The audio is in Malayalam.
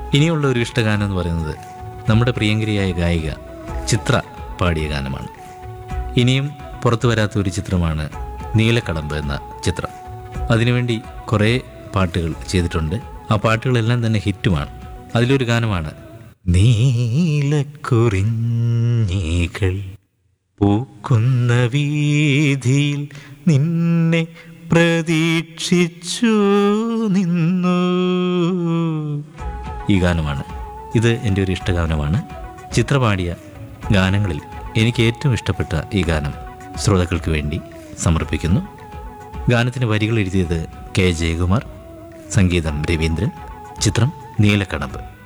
ഇനിയുള്ള ഒരു ഇഷ്ടഗാനം എന്ന് പറയുന്നത് നമ്മുടെ പ്രിയങ്കരിയായ ഗായിക ചിത്ര പാടിയ ഗാനമാണ് ഇനിയും പുറത്തു വരാത്ത ഒരു ചിത്രമാണ് നീലക്കടമ്പ് എന്ന ചിത്രം അതിനുവേണ്ടി കുറേ പാട്ടുകൾ ചെയ്തിട്ടുണ്ട് ആ പാട്ടുകളെല്ലാം തന്നെ ഹിറ്റുമാണ് അതിലൊരു ഗാനമാണ് നീലക്കുറിഞ്ഞികൾ പൂക്കുന്ന വീതിയിൽ നിന്നെ പ്രതീക്ഷിച്ചു നിന്നു ഈ ഗാനമാണ് ഇത് എൻ്റെ ഒരു ഇഷ്ടഗാനമാണ് ചിത്ര പാടിയ ഗാനങ്ങളിൽ എനിക്ക് ഏറ്റവും ഇഷ്ടപ്പെട്ട ഈ ഗാനം ശ്രോതാക്കൾക്ക് വേണ്ടി സമർപ്പിക്കുന്നു ഗാനത്തിന് വരികൾ എഴുതിയത് കെ ജയകുമാർ സംഗീതം രവീന്ദ്രൻ ചിത്രം നീലക്കടമ്പ്